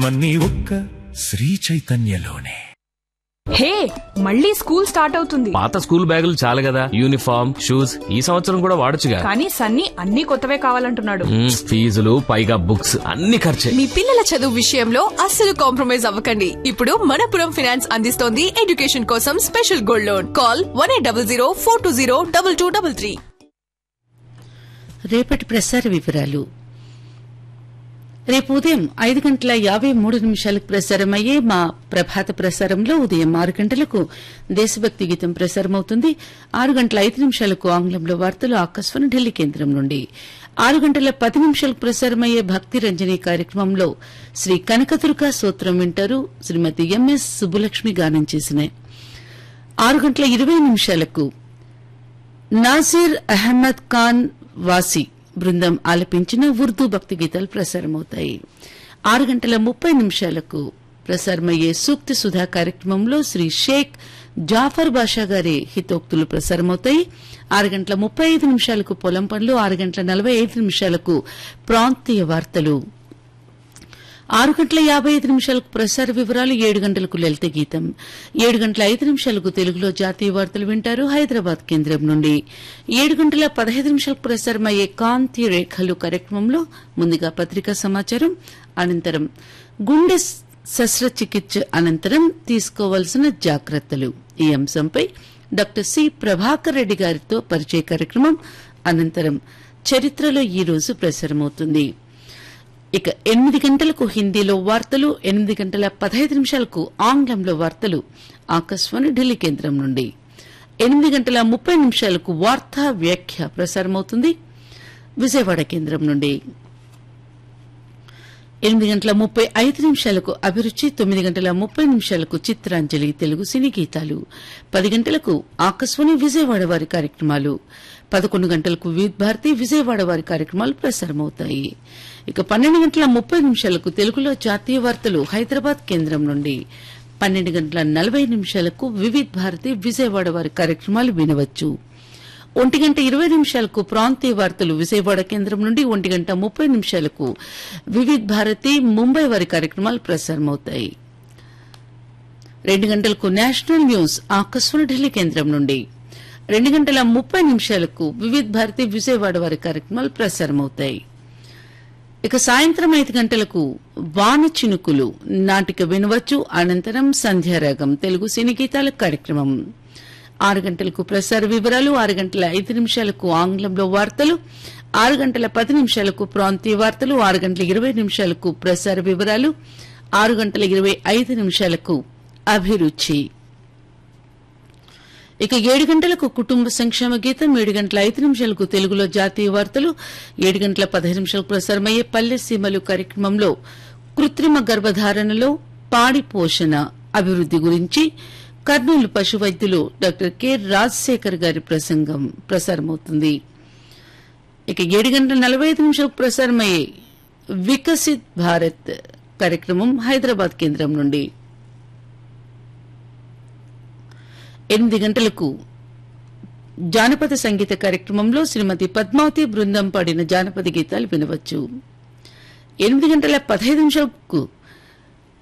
ఆనందమన్నీ ఒక్క శ్రీ చైతన్యలోనే హే మళ్ళీ school start అవుతుంది పాత స్కూల్ బ్యాగులు చాలు కదా యూనిఫామ్ షూస్ ఈ సంవత్సరం కూడా వాడొచ్చుగా కానీ సన్నీ అన్ని కొత్తవే కావాలంటున్నాడు మ్మ్, ఫీజులు పైగా బుక్స్ అన్ని ఖర్చే మీ పిల్లల చదువు విషయంలో అస్సలు కాంప్రమైజ్ అవ్వకండి ఇప్పుడు మనపురం ఫైనాన్స్ అందిస్తోంది ఎడ్యుకేషన్ కోసం special gold loan call one eight double zero four two zero double two double three రేపటి ప్రసార వివరాలు రేపు ఉదయం ఐదు గంటల యాభై మూడు నిమిషాలకు ప్రసారమయ్యే మా ప్రభాత ప్రసారంలో ఉదయం ఆరు గంటలకు దేశభక్తి గీతం ప్రసారమవుతుంది ఆరు గంటల ఐదు నిమిషాలకు ఆంగ్లంలో వార్తలు ఆకాశవాణి ఢిల్లీ కేంద్రం నుండి ఆరు గంటల పది నిమిషాలకు ప్రసారమయ్యే భక్తి రంజని కార్యక్రమంలో శ్రీ కనకదుర్గా సూత్రం వింటారు శ్రీమతి ఎంఎస్ సుబ్బులక్ష్మి గానం చేసిన ఆరు గంటల ఇరవై నిమిషాలకు నాజీర్ అహ్మద్ ఖాన్ వాసి బృందం ఆలపించిన ఉర్దూ భక్తి గీతాలు ప్రసారమవుతాయి ఆరు గంటల ముప్పై నిమిషాలకు ప్రసారమయ్యే సూక్తి సుధా కార్యక్రమంలో శ్రీ షేక్ జాఫర్ బాషా గారి హితోక్తులు ప్రసారమవుతాయి ఆరు గంటల ముప్పై ఐదు నిమిషాలకు పొలం పనులు ఆరు గంటల నలభై ఐదు నిమిషాలకు ప్రాంతీయ వార్తలు ఆరు గంటల యాభై ఐదు నిమిషాలకు ప్రసార వివరాలు ఏడు గంటలకు లలిత గీతం ఏడు గంటల ఐదు నిమిషాలకు తెలుగులో జాతీయ వార్తలు వింటారు హైదరాబాద్ కేంద్రం నుండి ఏడు గంటల పదహైదు నిమిషాలకు ప్రసారమయ్యే కాంతి రేఖలు కార్యక్రమంలో ముందుగా పత్రికా సమాచారం అనంతరం గుండె శస్త్రచికిత్స అనంతరం తీసుకోవాల్సిన జాగ్రత్తలు ఈ అంశంపై డాక్టర్ సి ప్రభాకర్ రెడ్డి గారితో పరిచయ కార్యక్రమం అనంతరం చరిత్రలో ఈ రోజు ప్రసారమవుతుంది ఇక ఎనిమిది గంటలకు హిందీలో వార్తలు ఎనిమిది గంటల పదహైదు నిమిషాలకు ఆంగ్లంలో వార్తలు ఆకాశవాణి ఢిల్లీ కేంద్రం నుండి ఎనిమిది గంటల ముప్పై నిమిషాలకు వార్తా వ్యాఖ్య ప్రసారమవుతుంది విజయవాడ కేంద్రం నుండి ఎనిమిది గంటల ముప్పై ఐదు నిమిషాలకు అభిరుచి తొమ్మిది గంటల ముప్పై నిమిషాలకు చిత్రాంజలి తెలుగు సినీ గీతాలు పది గంటలకు ఆకాశవాణి విజయవాడ వారి కార్యక్రమాలు పదకొండు గంటలకు వివిధ భారతి విజయవాడ వారి కార్యక్రమాలు ప్రసారమవుతాయి ఇక పన్నెండు గంటల ముప్పై నిమిషాలకు తెలుగులో జాతీయ వార్తలు హైదరాబాద్ కేంద్రం నుండి పన్నెండు గంటల నలభై నిమిషాలకు వివిధ భారతి విజయవాడ వారి కార్యక్రమాలు వినవచ్చు ఒంటి గంట ఇరవై నిమిషాలకు ప్రాంతీయ వార్తలు విజయవాడ కేంద్రం నుండి ఒంటి గంట ముప్పై నిమిషాలకు వివిధ్ భారతి ముంబై వారి కార్యక్రమాలు ప్రసారమవుతాయి రెండు గంటలకు నేషనల్ న్యూస్ ఆకాశవాణి ఢిల్లీ కేంద్రం నుండి రెండు గంటల ముప్పై నిమిషాలకు వివిధ్ భారతి విజయవాడ వారి కార్యక్రమాలు ప్రసారమవుతాయి ఇక సాయంత్రం ఐదు గంటలకు వాన చినుకులు నాటిక వినవచ్చు అనంతరం సంధ్యారాగం తెలుగు సినీ గీతాల కార్యక్రమం ఆరు గంటలకు ప్రసార వివరాలు ఆరు గంటల ఐదు నిమిషాలకు ఆంగ్లంలో వార్తలు ఆరు గంటల పది నిమిషాలకు ప్రాంతీయ వార్తలు ఆరు గంటల ఇరవై నిమిషాలకు ప్రసార వివరాలు ఆరు గంటల ఇరవై ఐదు నిమిషాలకు అభిరుచి ఇక ఏడు గంటలకు కుటుంబ సంక్షేమ గీతం ఏడు గంటల ఐదు నిమిషాలకు తెలుగులో జాతీయ వార్తలు ఏడు గంటల పదహైదు నిమిషాలకు ప్రసారమయ్యే పల్లె సీమలు కార్యక్రమంలో కృత్రిమ గర్భధారణలో పాడి పోషణ అభివృద్ది గురించి కర్నూలు పశు వైద్యులు డాక్టర్ కె రాజశేఖర్ గారి ప్రసంగం ప్రసారమవుతుంది ఇక ఏడు గంటల నలభై ఐదు నిమిషాలకు ప్రసారమయ్యే వికసిత్ భారత్ కార్యక్రమం హైదరాబాద్ కేంద్రం నుండి ఎనిమిది గంటలకు జానపద సంగీత కార్యక్రమంలో శ్రీమతి పద్మావతి బృందం పాడిన జానపద గీతాలు వినవచ్చు ఎనిమిది గంటల పదహైదు నిమిషాలకు